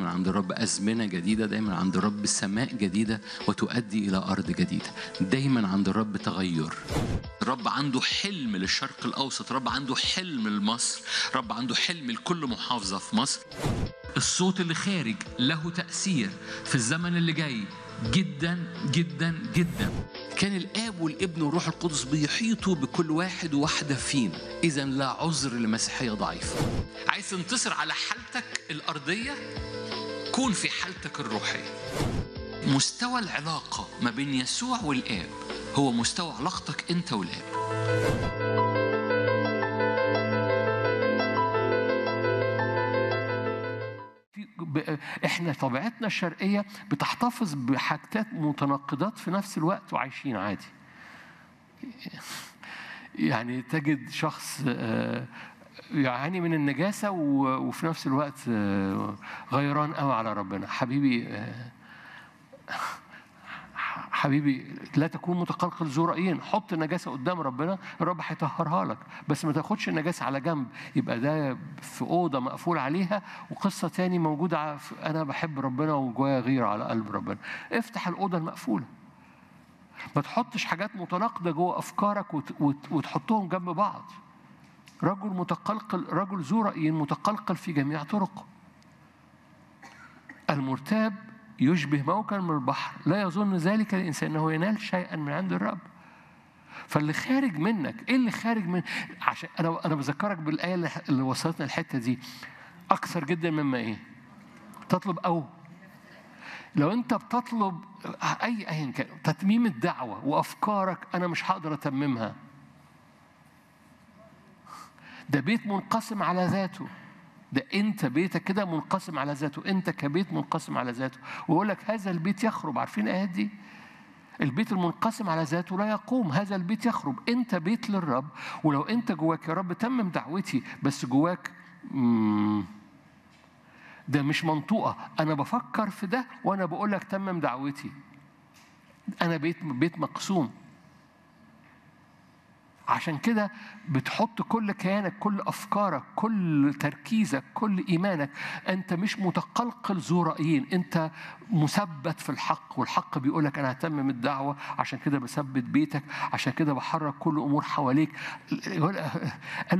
من عند الرب أزمنة جديدة دايما عند الرب سماء جديدة وتؤدي إلى أرض جديدة دايما عند الرب تغير الرب عنده حلم للشرق الأوسط الرب عنده حلم لمصر الرب عنده حلم لكل محافظة في مصر الصوت اللي خارج له تأثير في الزمن اللي جاي جدا جدا جدا كان الاب والابن والروح القدس بيحيطوا بكل واحد وواحده فينا اذا لا عذر لمسيحيه ضعيفه عايز تنتصر على حالتك الارضيه كون في حالتك الروحيه مستوى العلاقه ما بين يسوع والاب هو مستوى علاقتك انت والاب في- ب- احنا طبيعتنا الشرقيه بتحتفظ بحاجات متناقضات في نفس الوقت وعايشين عادي يعني تجد شخص آه، يعاني من النجاسه و- وفي نفس الوقت آه، غيران قوي على ربنا حبيبي آه، حبيبي لا تكون متقلقل ذو رأيين حط النجاسة قدام ربنا الرب هيطهرها لك بس ما تاخدش النجاسة على جنب يبقى ده في أوضة مقفول عليها وقصة تاني موجودة ع- في- أنا بحب ربنا وجوايا غيرة على قلب ربنا افتح الأوضة المقفولة ما تحطش حاجات متناقضة جوه أفكارك وت- وت- وتحطهم جنب بعض رجل متقلقل رجل ذو رأي متقلقل في جميع طرقه المرتاب يشبه موكا من البحر لا يظن ذلك الإنسان أنه ينال شيئا من عند الرب فاللي خارج منك ايه اللي خارج من عشان انا انا بذكرك بالايه اللي اللي وصلتنا الحته دي اكثر جدا مما ايه تطلب او لو انت بتطلب اي ايا كان تتميم الدعوه وافكارك انا مش هقدر اتممها ده بيت منقسم على ذاته ده انت بيتك كده منقسم على ذاته انت كبيت منقسم على ذاته ويقول لك هذا البيت يخرب عارفين الايات دي البيت المنقسم على ذاته لا يقوم هذا البيت يخرب انت بيت للرب ولو انت جواك يا رب تمم دعوتي بس جواك مم، ده مش منطوقه انا بفكر في ده وانا بقول لك تمم دعوتي انا بيت بيت مقسوم عشان كده بتحط كل كيانك كل افكارك كل تركيزك كل ايمانك انت مش متقلقل ذو رايين انت مثبت في الحق والحق بيقول لك انا هتمم الدعوه عشان كده بثبت بيتك عشان كده بحرك كل امور حواليك قال